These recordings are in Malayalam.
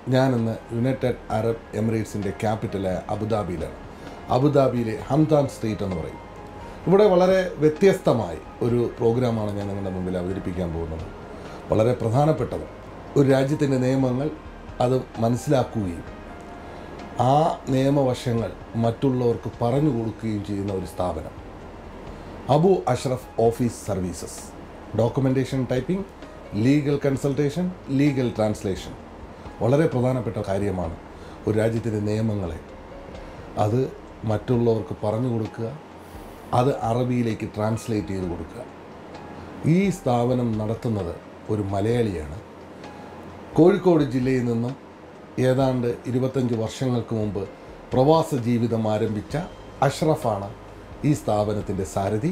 ഞാനിന്ന് യുണൈറ്റഡ് അറബ് എമിറേറ്റ്സിൻ്റെ ക്യാപിറ്റലായ അബുദാബിയിലാണ് അബുദാബിയിലെ ഹംദാൻ സ്ട്രീറ്റ് എന്ന് പറയും ഇവിടെ വളരെ വ്യത്യസ്തമായി ഒരു പ്രോഗ്രാമാണ് ഞാൻ നിങ്ങളുടെ മുമ്പിൽ അവതരിപ്പിക്കാൻ പോകുന്നത് വളരെ പ്രധാനപ്പെട്ടത് ഒരു രാജ്യത്തിൻ്റെ നിയമങ്ങൾ അത് മനസ്സിലാക്കുകയും ആ നിയമവശങ്ങൾ മറ്റുള്ളവർക്ക് പറഞ്ഞു കൊടുക്കുകയും ചെയ്യുന്ന ഒരു സ്ഥാപനം Abu Ashraf office services documentation typing legal consultation legal translation വളരെ പ്രധാനപ്പെട്ട കാര്യമാണ് ഒരു രാജ്യത്തിൻ്റെ നിയമങ്ങളെ അത് മറ്റുള്ളവർക്ക് പറഞ്ഞു കൊടുക്കുക അത് അറബിയിലേക്ക് ട്രാൻസ്ലേറ്റ് ചെയ്ത് കൊടുക്കുക ഈ സ്ഥാപനം നടത്തുന്നത് ഒരു മലയാളിയാണ് കോഴിക്കോട് ജില്ലയിൽ നിന്നും ഏതാണ്ട് ഇരുപത്തഞ്ച് വർഷങ്ങൾക്ക് മുമ്പ് പ്രവാസ ജീവിതം ആരംഭിച്ച അഷ്റഫാണ് ഈ സ്ഥാപനത്തിൻ്റെ സാരഥി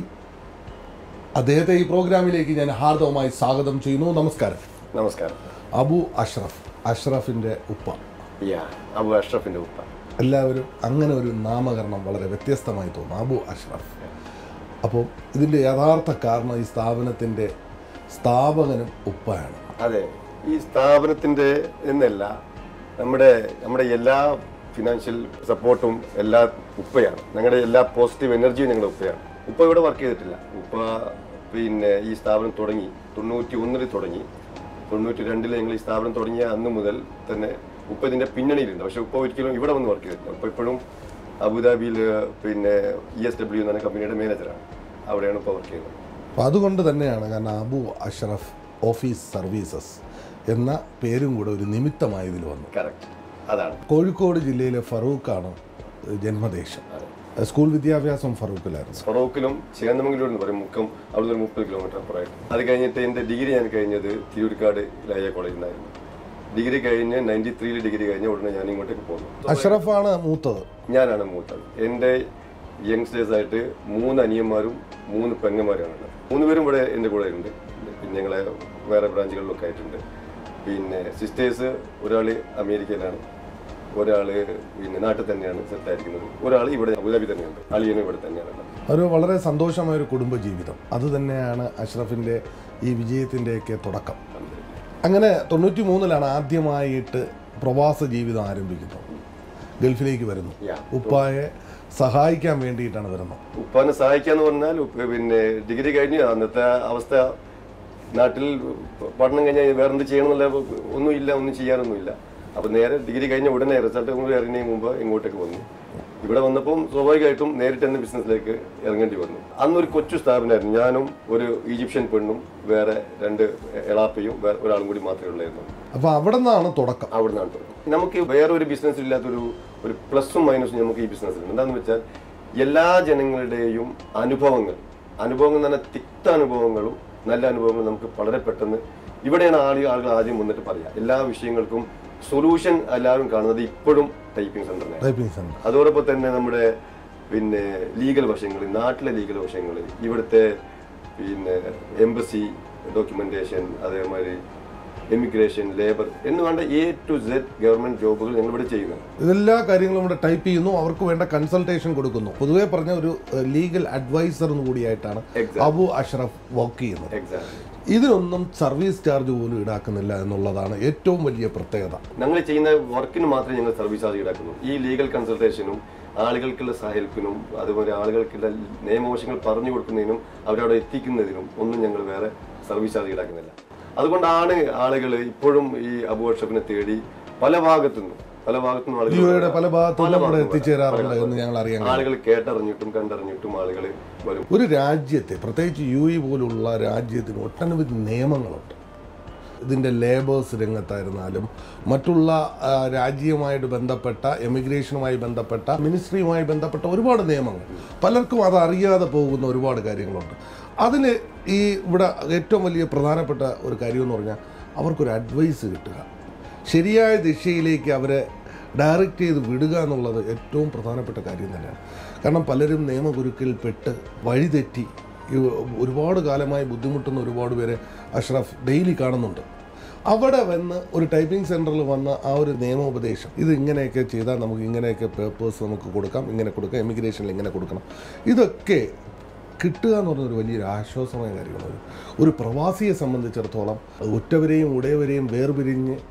അദ്ദേഹത്തെ ഈ പ്രോഗ്രാമിലേക്ക് ഞാൻ ഹാർദവമായി സ്വാഗതം ചെയ്യുന്നു നമസ്കാരം നമസ്കാരം അബു അഷ്റഫ് അഷ്റഫിൻ്റെ ഉപ്പ യാ അബു അഷ്റഫിന്റെ ഉപ്പ എല്ലാവരും അങ്ങനെ ഒരു നാമകരണം വളരെ വ്യത്യസ്തമായി തോന്നും അബു അഷ്റഫ് അപ്പോൾ ഇതിൻ്റെ യഥാർത്ഥ കാരണം ഈ സ്ഥാപനത്തിൻ്റെ സ്ഥാപകനും ഉപ്പയാണ് അതെ ഈ സ്ഥാപനത്തിന്റെ എന്നല്ല നമ്മുടെ നമ്മുടെ എല്ലാ ഫിനാൻഷ്യൽ സപ്പോർട്ടും എല്ലാ ഉപ്പയാണ് ഞങ്ങളുടെ എല്ലാ പോസിറ്റീവ് എനർജിയും ഞങ്ങളുടെ ഉപ്പയാണ് ഉപ്പ ഇവിടെ വർക്ക് ചെയ്തിട്ടില്ല ഉപ്പ പിന്നെ ഈ സ്ഥാപനം തുടങ്ങി തൊണ്ണൂറ്റി ഒന്നിൽ തുടങ്ങി തൊണ്ണൂറ്റി രണ്ടിൽ ഞങ്ങൾ ഈ സ്ഥാപനം തുടങ്ങിയ അന്ന് മുതൽ തന്നെ ഉപ്പ ഇതിന്റെ പിന്നണിയിലുണ്ട് പക്ഷെ ഉപ്പ ഒരിക്കലും ഇവിടെ വന്ന് വർക്ക് ചെയ്തിട്ടില്ല ഉപ്പ ഇപ്പോഴും അബുദാബിയിൽ പിന്നെ ഇ എസ് ഡബ്ല്യു എന്ന കമ്പനിയുടെ മാനേജറാണ് അവിടെയാണ് ഇപ്പോൾ വർക്ക് ചെയ്യുന്നത് അപ്പോൾ അതുകൊണ്ട് തന്നെയാണ് കാരണം അബു അഷ്റഫ് ഓഫീസ് സർവീസസ് എന്ന പേരും കൂടെ ഒരു നിമിത്തമായി ഇതിൽ വന്നു കറക്റ്റ് അതാണ് കോഴിക്കോട് ജില്ലയിലെ ഫറൂഖാണ് ജന്മദേശം സ്കൂൾ വിദ്യാഭ്യാസം ഫറൂഖിലായിരുന്നു ഫറോക്കിലും ചേന്നമംഗലൂർ എന്ന് പറയും മുക്കം അവിടെ ഒരു മുപ്പത് കിലോമീറ്റർ അപ്പുറമായിട്ട് അത് കഴിഞ്ഞിട്ട് എൻ്റെ ഡിഗ്രി ഞാൻ കഴിഞ്ഞത് തിരൂർക്കാട് ലായ കോളേജിൽ നിന്നായിരുന്നു ഡിഗ്രി കഴിഞ്ഞ് നയൻറ്റി ത്രീയിൽ ഡിഗ്രി കഴിഞ്ഞ ഉടനെ ഞാൻ ഇങ്ങോട്ടേക്ക് പോന്നു അഷ്റഫാണ് മൂത്തത് ഞാനാണ് മൂത്തത് എൻ്റെ യങ്സ്റ്റേഴ്സ് ആയിട്ട് മൂന്ന് അനിയന്മാരും മൂന്ന് പെങ്ങന്മാരുമാണ് ഉള്ളത് മൂന്ന് പേരും ഇവിടെ എൻ്റെ കൂടെ ഉണ്ട് പിന്നെ ഞങ്ങളെ വേറെ ബ്രാഞ്ചുകളിലൊക്കെ ആയിട്ടുണ്ട് പിന്നെ സിസ്റ്റേഴ്സ് ഒരാൾ അമേരിക്കയിലാണ് ഒരാൾ പിന്നെ നാട്ടിൽ തന്നെയാണ് സെറ്റ് ആയിരിക്കുന്നത് ഒരാൾ ഇവിടെ അബുദാബി തന്നെയുണ്ട് അളിയനും ഇവിടെ തന്നെയാണ് ഉള്ളത് ഒരു വളരെ സന്തോഷമായ ഒരു കുടുംബജീവിതം അത് തന്നെയാണ് അഷ്റഫിൻ്റെ ഈ വിജയത്തിൻ്റെയൊക്കെ തുടക്കം അങ്ങനെ തൊണ്ണൂറ്റി മൂന്നിലാണ് ആദ്യമായിട്ട് പ്രവാസ ജീവിതം ആരംഭിക്കുന്നത് ഗൾഫിലേക്ക് വരുന്നു Yeah. ഉപ്പായെ സഹായിക്കാൻ വേണ്ടിയിട്ടാണ് വരുന്നത് ഉപ്പാനെ സഹായിക്കാന്ന് പറഞ്ഞാൽ ഉപ്പ പിന്നെ ഡിഗ്രി കഴിഞ്ഞ് അന്നത്തെ അവസ്ഥ നാട്ടിൽ പഠനം കഴിഞ്ഞാൽ വേറെ എന്ത് ചെയ്യണമെന്നുള്ള ഒന്നുമില്ല ഒന്നും ചെയ്യാനൊന്നുമില്ല അപ്പൊ നേരെ ഡിഗ്രി കഴിഞ്ഞ ഉടനെ റിസൾട്ട് ഇറങ്ങുന്നതിന് മുമ്പ് ഇങ്ങോട്ടേക്ക് വന്നു ഇവിടെ വന്നപ്പം സ്വാഭാവികമായിട്ടും നേരിട്ട് തന്നെ ബിസിനസ്സിലേക്ക് ഇറങ്ങേണ്ടി വന്നു അന്നൊരു കൊച്ചു സ്ഥാപനമായിരുന്നു ഞാനും ഒരു ഈജിപ്ഷ്യൻ പെണ്ണും വേറെ രണ്ട് എളാപ്പയും വേറെ ഒരാളും കൂടി മാത്രമേ ഉള്ളായിരുന്നു അപ്പോൾ അവിടെ നിന്നാണ് തുടക്കം അവിടെ നിന്നാണ് തുടങ്ങുന്നത് നമുക്ക് വേറെ ഒരു ബിസിനസ് ഇല്ലാത്തൊരു ഒരു പ്ലസും മൈനസും നമുക്ക് ഈ ബിസിനസ്സിലുണ്ട് എന്താണെന്ന് വെച്ചാൽ എല്ലാ ജനങ്ങളുടെയും അനുഭവങ്ങൾ അനുഭവങ്ങൾ എന്ന് പറഞ്ഞാൽ തിക്ത അനുഭവങ്ങളും നല്ല അനുഭവങ്ങളും നമുക്ക് വളരെ പെട്ടെന്ന് ഇവിടെയാണ് ആളുകൾ ആളുകൾ ആദ്യം വന്നിട്ട് പറയാം എല്ലാ വിഷയങ്ങൾക്കും സൊല്യൂഷൻ എല്ലാവരും കാണുന്നത് ഇപ്പോഴും ടൈപ്പിംഗ് സെന്ററിനെ ടൈപ്പിംഗ് സെൻറ്റർ അതോടൊപ്പം തന്നെ നമ്മുടെ പിന്നെ ലീഗൽ വശങ്ങൾ നാട്ടിലെ ലീഗൽ വശങ്ങൾ ഇവിടുത്തെ പിന്നെ എംബസി ഡോക്യുമെന്റേഷൻ അതേമാതിരി എമിഗ്രേഷൻ ലേബർ എന്ന് വേണ്ട എ ടു സെഡ് ഗവൺമെന്റ് ജോബുകൾ ഞങ്ങൾ ഇവിടെ ചെയ്യുന്നുണ്ട് ഇതെല്ലാ കാര്യങ്ങളും ഇവിടെ ടൈപ്പ് ചെയ്യുന്നു അവർക്ക് വേണ്ട കൺസൾട്ടേഷൻ കൊടുക്കുന്നു പൊതുവേ പറഞ്ഞ ഒരു ലീഗൽ അഡ്വൈസർ കൂടിയായിട്ടാണ് Exactly. അബു അഷ്റഫ് വർക്ക് ചെയ്യുന്നത് എക്സാക്ട് ഇതിനൊന്നും സർവീസ് ചാർജ് പോലും ഈടാക്കുന്നില്ല എന്നുള്ളതാണ് ഏറ്റവും വലിയ പ്രത്യേകത ഞങ്ങൾ ചെയ്യുന്ന വർക്കിന് മാത്രമേ ഞങ്ങൾ സർവീസ് ചാർജ് ഈടാക്കുന്നു ഈ ലീഗൽ കൺസൾട്ടേഷനും ആളുകൾക്കുള്ള സഹായിപ്പിനും അതുപോലെ ആളുകൾക്കുള്ള നിയമവശങ്ങൾ പറഞ്ഞു കൊടുക്കുന്നതിനും അവരവിടെ എത്തിക്കുന്നതിനും ഒന്നും ഞങ്ങൾ വേറെ സർവീസ് ചാർജ് ഈടാക്കുന്നില്ല അതുകൊണ്ടാണ് ആളുകൾ ഇപ്പോഴും ഈ അബു വർഷപ്പിനെ തേടി പല ഭാഗത്തുനിന്നും പല ഭാഗത്തുനിന്നും ആളുകൾ യുഎയുടെ പല ഭാഗത്തും പല നമ്മുടെ ഭാഗത്തും എത്തിച്ചേരാറുണ്ട് എന്ന് ഞങ്ങൾ അറിയാൻ കഴിയും. ആളുകൾ കേട്ടറിഞ്ഞിട്ടും കണ്ടറിഞ്ഞിട്ടും ആളുകൾ വരും ഒരു രാജ്യത്തെ പ്രത്യേകിച്ച് യു ഇ പോലുള്ള രാജ്യത്തിന് ഒട്ടനവധി നിയമങ്ങളുണ്ട് ഇതിൻ്റെ ലേബേഴ്സ് രംഗത്തായിരുന്നാലും മറ്റുള്ള ആ, രാജ്യവുമായിട്ട് ബന്ധപ്പെട്ട എമിഗ്രേഷനുമായി ബന്ധപ്പെട്ട മിനിസ്ട്രിയുമായി ബന്ധപ്പെട്ട ഒരുപാട് നിയമങ്ങൾ പലർക്കും അത് അറിയാതെ പോകുന്ന ഒരുപാട് കാര്യങ്ങളുണ്ട് അതിൽ ഈ ഇവിടെ ഏറ്റവും വലിയ പ്രധാനപ്പെട്ട ഒരു കാര്യം എന്ന് പറഞ്ഞാൽ അവർക്കൊരു അഡ്വൈസ് കിട്ടുക ശരിയായ ദിശയിലേക്ക് അവരെ ഡയറക്റ്റ് ചെയ്ത് വിടുക എന്നുള്ളത് ഏറ്റവും പ്രധാനപ്പെട്ട കാര്യം തന്നെയാണ് കാരണം പലരും നിയമകുരുക്കിൽപ്പെട്ട് വഴിതെറ്റി ഈ ഒരുപാട് കാലമായി ബുദ്ധിമുട്ടുന്ന ഒരുപാട് പേരെ അഷ്റഫ് ഡെയിലി കാണുന്നുണ്ട് അവിടെ വന്ന് ഒരു ടൈപ്പിംഗ് സെൻറ്ററിൽ വന്ന ആ ഒരു നിയമോപദേശം ഇത് ഇങ്ങനെയൊക്കെ ചെയ്താൽ നമുക്ക് ഇങ്ങനെയൊക്കെ പേപ്പേഴ്സ് നമുക്ക് കൊടുക്കാം ഇങ്ങനെ കൊടുക്കാം എമിഗ്രേഷനിൽ ഇങ്ങനെ കൊടുക്കണം ഇതൊക്കെ കിട്ടുക എന്ന് പറഞ്ഞൊരു വലിയൊരു ആശ്വാസമായ കാര്യമാണ് ഒരു- ഒരു പ്രവാസിയെ സംബന്ധിച്ചിടത്തോളം ഉറ്റവരെയും ഉടയവരെയും വേർപിരിഞ്ഞ്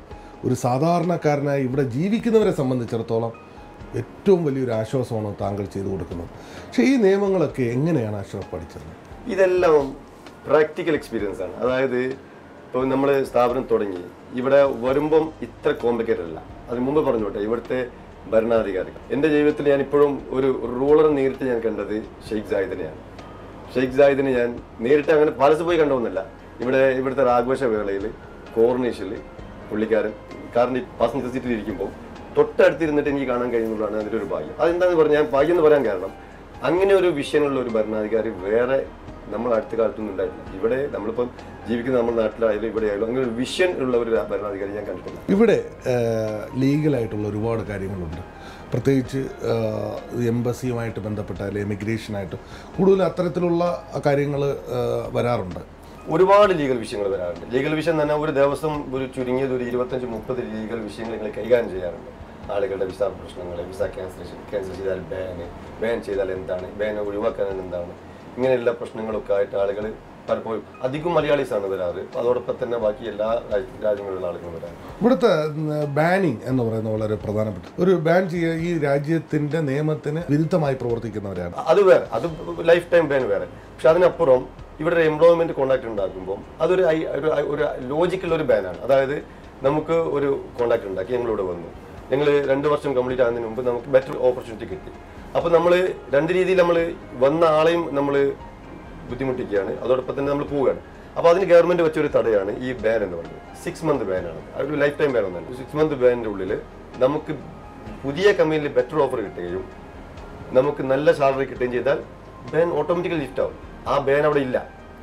ഒരു സാധാരണക്കാരനായി ഇവിടെ ജീവിക്കുന്നവരെ സംബന്ധിച്ചിടത്തോളം ഏറ്റവും വലിയൊരു ആശ്വാസമാണ് താങ്കൾ ചെയ്തു കൊടുക്കുന്നത് പക്ഷേ ഈ നിയമങ്ങളൊക്കെ എങ്ങനെയാണ് അഷ്റഫ് പഠിച്ചത് ഇതെല്ലാം പ്രാക്ടിക്കൽ എക്സ്പീരിയൻസ് ആണ് അതായത് ഇപ്പോൾ നമ്മൾ സ്ഥാപനം തുടങ്ങി ഇവിടെ വരുമ്പം ഇത്ര കോംപ്ലിക്കേറ്റഡ് അല്ല അതിന് മുമ്പ് പറഞ്ഞോട്ടെ ഇവിടുത്തെ ഭരണാധികാരികൾ എൻ്റെ ജീവിതത്തിൽ ഞാൻ ഇപ്പോഴും ഒരു റൂളർ നേരിട്ട് ഞാൻ കണ്ടത് ഷെയ്ഖ് സായിദിനെയാണ് ഷെയ്ഖ് സായിദിനെ ഞാൻ നേരിട്ട് അങ്ങനെ പാലസ് പോയി കണ്ടോന്നല്ല ഇവിടെ ഇവിടുത്തെ ആഘോഷ വേളയിൽ കോർണേഷിൽ പുള്ളിക്കാരൻ കാറിൻ്റെ പാസഞ്ചർ സീറ്റിൽ ഇരിക്കുമ്പോൾ തൊട്ടടുത്തിരുന്നിട്ട് എനിക്ക് കാണാൻ കഴിയുന്നതാണ് അതിൻ്റെ ഒരു ഭാഗ്യം അതെന്താണെന്ന് പറഞ്ഞാൽ ഞാൻ ഭാഗ്യം എന്ന് പറയാൻ കാരണം അങ്ങനെ ഒരു വിഷയമുള്ള ഒരു ഭരണാധികാരി വേറെ നമ്മൾ അടുത്ത കാലത്തൊന്നും ഉണ്ടായിട്ടില്ല ഇവിടെ നമ്മളിപ്പം ജീവിക്കുന്ന നമ്മുടെ നാട്ടിലായാലും ഇവിടെ ആയാലും അങ്ങനെ ഒരു വിഷൻ ഉള്ള ഒരു ഭരണാധികാരി ഞാൻ കണ്ടിട്ടില്ല ഇവിടെ ലീഗലായിട്ടുള്ള ഒരുപാട് കാര്യങ്ങളുണ്ട് പ്രത്യേകിച്ച് എംബസിയുമായിട്ട് ബന്ധപ്പെട്ടാലും എമിഗ്രേഷനായിട്ട് കൂടുതൽ അത്തരത്തിലുള്ള കാര്യങ്ങൾ വരാറുണ്ട് ഒരുപാട് ലീഗൽ വിഷയങ്ങൾ വരാറുണ്ട് ലീഗൽ വിഷയം തന്നെ ഒരു ദിവസം ഒരു ചുരുങ്ങിയത് ഒരു ഇരുപത്തഞ്ച് മുപ്പത് ലീഗൽ വിഷയങ്ങൾ നിങ്ങൾ കൈകാര്യം ചെയ്യാറുണ്ട് ആളുകളുടെ വിസ പ്രശ്നങ്ങൾ വിസ ക്യാൻസലേഷൻ ക്യാൻസൽ ചെയ്താൽ ബാന് ബാൻ ചെയ്താൽ എന്താണ് ബാൻ ഒഴിവാക്കാൻ എന്താണ് ഇങ്ങനെയുള്ള പ്രശ്നങ്ങളൊക്കെ ആയിട്ട് ആളുകൾ പലപ്പോഴും അധികം മലയാളീസ് ആണ് വരാറ് അതോടൊപ്പം തന്നെ ബാക്കി എല്ലാ രാജ്യ- രാജ്യങ്ങളിലുള്ള ആളുകളും വരാറ് ഇവിടുത്തെ ബാനിങ് എന്ന് പറയുന്നത് വളരെ പ്രധാനപ്പെട്ട ഒരു ബാൻ ചെയ്യുക ഈ രാജ്യത്തിന്റെ നിയമത്തിന് വിരുദ്ധമായി പ്രവർത്തിക്കുന്നവരാണ് അത് വേറെ അത് ലൈഫ് ടൈം ബാൻ വേറെ പക്ഷെ അതിനപ്പുറം ഇവിടെ ഒരു എംപ്ലോയ്മെന്റ് കോൺട്രാക്ട് ഉണ്ടാക്കുമ്പോൾ അതൊരു ഐ- ഒരു ഐ- ഒരു ലോജിക്കൽ ഒരു ബാനാണ് അതായത് നമുക്ക് ഒരു കോൺട്രാക്ട് ഉണ്ടാക്കി ഞങ്ങൾ ഇവിടെ വന്നു ഞങ്ങൾ രണ്ട് വർഷം കംപ്ലീറ്റ് ആകുന്നതിന് മുമ്പ് നമുക്ക് ബെറ്റർ ഓപ്പർച്യൂണിറ്റി കിട്ടി അപ്പോൾ നമ്മൾ രണ്ട് രീതിയിൽ നമ്മൾ വന്ന ആളെയും നമ്മൾ ബുദ്ധിമുട്ടിക്കുകയാണ് അതോടൊപ്പം തന്നെ നമ്മൾ പോവുകയാണ് അപ്പോൾ അതിന് ഗവൺമെന്റ് വെച്ചൊരു തടയാണ് ഈ ബാൻ എന്ന് പറയുന്നത് സിക്സ് മന്ത് ബാനാണ് ഒരു ലൈഫ് ടൈം ബാൻ ഒന്നല്ല സിക്സ് മന്ത് ബാനിന്റെ ഉള്ളിൽ നമുക്ക് പുതിയ കമ്പനിയിൽ ബെറ്റർ ഓഫർ കിട്ടുകയും നമുക്ക് നല്ല സാലറി കിട്ടുകയും ചെയ്താൽ ബാൻ ഓട്ടോമാറ്റിക്കലി ലിഫ്റ്റ് ആവും ആ ബാൻ അവിടെ ഇല്ല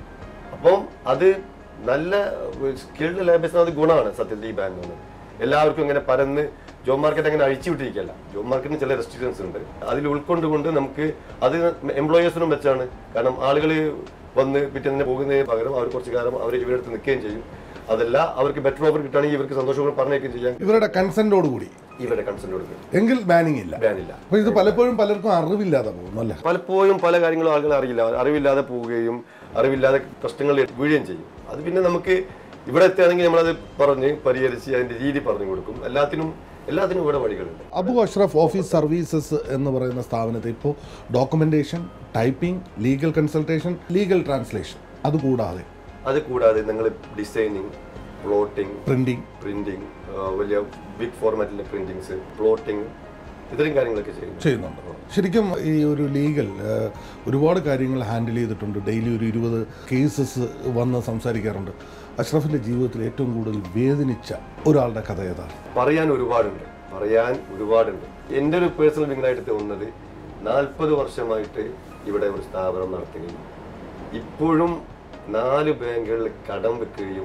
അപ്പം അത് നല്ല സ്കിൽഡ് ലേബേഴ്സിന് അത് ഗുണമാണ് സത്യത്തിൽ ഈ ബാൻ എന്ന് പറയുന്നത് എല്ലാവർക്കും ഇങ്ങനെ പരന്ന് ജോബ് മാർക്കറ്റ് അങ്ങനെ അഴിച്ചു വിട്ടിരിക്കല്ല ജോബ് മാർക്കറ്റിന് ചില റെസ്ട്രിക്ഷൻസ് ഉണ്ട് അതിൽ ഉൾക്കൊണ്ടുകൊണ്ട് നമുക്ക് അത് എംപ്ലോയേഴ്സിനും വെച്ചാണ് കാരണം ആളുകൾ വന്ന് പിറ്റേന്ന് പോകുന്നതിന് പകരം അവർ കുറച്ച് കാലം അവർ ഇവരുടെ അടുത്ത് നിൽക്കുകയും ചെയ്യും അതല്ല അവർക്ക് ബെറ്റർ ഓഫർ കിട്ടുകയാണെങ്കിൽ ഇവർക്ക് സന്തോഷപൂർവ്വം പറഞ്ഞേക്കുകയും ചെയ്യാം ഇവരുടെ കൺസെന്റോടുകൂടി ഇവരുടെ കൺസെന്റ് കൊടുക്കും എങ്കിൽ ബാനിങ് ഇല്ല ബാനില്ല അപ്പൊ ഇത് പലപ്പോഴും പലർക്കും അറിവില്ലാതെ പോകുന്നു അല്ലേ പലപ്പോഴും പല കാര്യങ്ങളും ആളുകൾ അറിയില്ല അറിവില്ലാതെ പോവുകയും അറിവില്ലാതെ പ്രശ്നങ്ങളിൽ വീഴുകയും ചെയ്യും അത് പിന്നെ നമുക്ക് ഇവിടെ എത്തുകയാണെങ്കിൽ നമ്മളത് പറഞ്ഞ് പരിഹരിച്ച് അതിന്റെ രീതി പറഞ്ഞു കൊടുക്കും എല്ലാത്തിനും എല്ലാത്തിനും ഇവിടെ വഴികളുണ്ട് അബു അഷ്റഫ് ഓഫീസ് സർവീസസ് എന്ന് പറയുന്ന സ്ഥാപനത്തിൽ ഇപ്പോൾ documentation typing legal consultation legal translation അതുകൂടാതെ അത് കൂടാതെ നിങ്ങൾ ഡിസൈനിങ് പ്ലോട്ടിംഗ് പ്രിന്റിംഗ് പ്രിന്റിംഗ് വലിയ ബിഗ് ഫോർമാറ്റിലെ പ്രിന്റിങ്സ് പ്ലോട്ടിംഗ് ഇത്രയും കാര്യങ്ങളൊക്കെ ചെയ്യും ചെയ്യുന്നുണ്ട് ശരിക്കും ഈ ഒരു ലീഗൽ ഏഹ്, ഒരുപാട് കാര്യങ്ങൾ ഹാൻഡിൽ ചെയ്തിട്ടുണ്ട് ഡെയിലി ഒരു ഇരുപത് കേസസ് വന്ന് സംസാരിക്കാറുണ്ട് അഷ്റഫിൻ്റെ ജീവിതത്തിൽ ഏറ്റവും കൂടുതൽ വേദനിച്ച ഒരാളുടെ കഥ ഏതാണ് പറയാൻ ഒരുപാടുണ്ട് പറയാൻ ഒരുപാടുണ്ട് എൻ്റെ ഒരു പേഴ്സണൽ വിങ്ങനായിട്ട് തോന്നുന്നത് നാൽപ്പത് വർഷമായിട്ട് ഇവിടെ ഒരു സ്ഥാപനം നടത്തുകയും ഇപ്പോഴും നാല് ബാങ്കുകളിൽ കടം വെക്കുകയും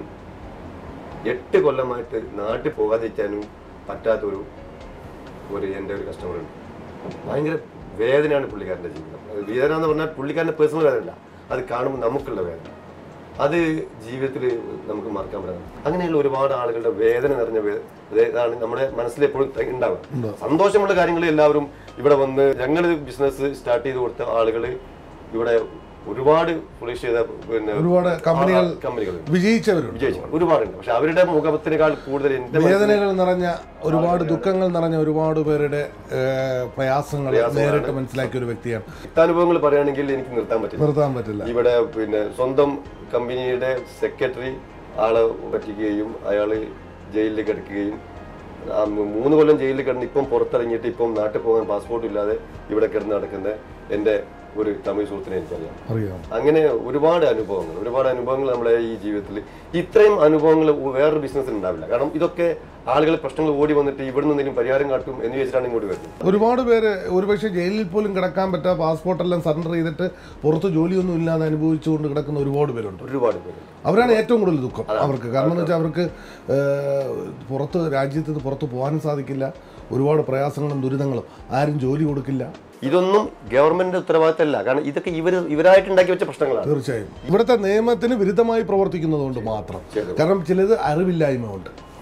എട്ട് കൊല്ലമായിട്ട് നാട്ടിൽ പോകാതിരിക്കാനും പറ്റാത്തൊരു ഒരു എൻ്റെ ഒരു കസ്റ്റമർ ഉണ്ട് ഭയങ്കര വേദനയാണ് പുള്ളിക്കാരൻ്റെ ജീവിതം അത് വേദന എന്ന് പറഞ്ഞാൽ പുള്ളിക്കാരൻ്റെ പേഴ്സണൽ വേദനയല്ല അത് കാണുമ്പോൾ നമുക്കുള്ള വേദന അത് ജീവിതത്തിൽ നമുക്ക് മറക്കാൻ പറ്റില്ല അങ്ങനെയുള്ള ഒരുപാട് ആളുകളുടെ വേദന നിറഞ്ഞ വേ- ഇതാണ് നമ്മുടെ മനസ്സിൽ എപ്പോഴും ത- ഉണ്ടാവുക സന്തോഷമുള്ള കാര്യങ്ങൾ എല്ലാവരും ഇവിടെ വന്ന് ഞങ്ങൾ ബിസിനസ് സ്റ്റാർട്ട് ചെയ്ത് കൊടുത്ത ആളുകൾ ഇവിടെ ഒരുപാട് പോളിഷ് ചെയ്ത പിന്നെ ഒരുപാട് കമ്പനികൾ കമ്പനികളുണ്ട് വിജയിച്ചവരുണ്ട് വിജയിച്ചു ഒരുപാടുണ്ട് പക്ഷെ അവരുടെ മുഖത്തിനേക്കാൾ കൂടുതൽ എന്റെ മനസ്സിൽ വേദനകൾ നിറഞ്ഞ ഒരുപാട് ദുഃഖങ്ങൾ നിറഞ്ഞ ഒരുപാട് പേരുടെ ഏഹ്, പ്രയാസങ്ങൾ നേരിട്ട് മനസ്സിലാക്കിയ ഒരു വ്യക്തിയാണ് അനുഭവങ്ങൾ പറയുകയാണെങ്കിൽ എനിക്ക് നിർത്താൻ പറ്റില്ല നിർത്താൻ പറ്റില്ല ഇവിടെ പിന്നെ സ്വന്തം കമ്പനിയുടെ സെക്രട്ടറി ആളെ പറ്റിക്കുകയും അയാള് ജയിലിൽ കിടക്കുകയും ആ മൂ- മൂന്ന് കൊല്ലം ജയിലിൽ കിടന്ന് ഇപ്പം പുറത്തിറങ്ങിയിട്ട് ഇപ്പം നാട്ടിൽ പോകാൻ പാസ്പോർട്ട് ഇല്ലാതെ ഇവിടെ കിടന്ന് നടക്കുന്ന എൻ്റെ ഒരു തമിഴ് സുഹൃത്തിനെ എനിക്കറിയാം അറിയാം അങ്ങനെ ഒരുപാട് അനുഭവങ്ങൾ ഒരുപാട് അനുഭവങ്ങൾ നമ്മുടെ ഈ ജീവിതത്തിൽ ഇത്രയും അനുഭവങ്ങൾ വേറൊരു ബിസിനസ്സിൽ ഉണ്ടാവില്ല കാരണം ഇതൊക്കെ ആളുകൾ പ്രശ്നങ്ങൾ ഓടി വന്നിട്ട് ഇവിടുന്ന് എന്തെങ്കിലും പരിഹാരം കാട്ടും എന്ന് വെച്ചിട്ടാണ് ഇങ്ങോട്ട് വരുന്നത് ഒരുപാട് പേര് ഒരുപക്ഷെ ജയിലിൽ പോലും കിടക്കാൻ പറ്റാ പാസ്പോർട്ടെല്ലാം സറണ്ടർ ചെയ്തിട്ട് പുറത്ത് ജോലിയൊന്നും ഇല്ലാതെ അനുഭവിച്ചുകൊണ്ട് കിടക്കുന്ന ഒരുപാട് പേരുണ്ട് ഒരുപാട് പേര് അവരാണ് ഏറ്റവും കൂടുതൽ ദുഃഖം അവർക്ക് കാരണം എന്ന് വെച്ചാൽ അവർക്ക് ഏഹ്, പുറത്ത് രാജ്യത്ത് നിന്ന് പുറത്ത് പോകാനും സാധിക്കില്ല ഒരുപാട് പ്രയാസങ്ങളും ദുരിതങ്ങളും ആരും ജോലി കൊടുക്കില്ല ഇതൊന്നും ഗവൺമെന്റിന്റെ ഉത്തരവാദിത്തമല്ല കാരണം ഇതൊക്കെ ഇവർ ഇവരായിട്ട് ഉണ്ടാക്കി വെച്ച പ്രശ്നങ്ങളാണ് തീർച്ചയായും ഇവിടുത്തെ നിയമത്തിന് വിരുദ്ധമായി പ്രവർത്തിക്കുന്നത് കൊണ്ട് മാത്രം കാരണം ചിലത് അറിവില്ലായ്മ ഉണ്ട്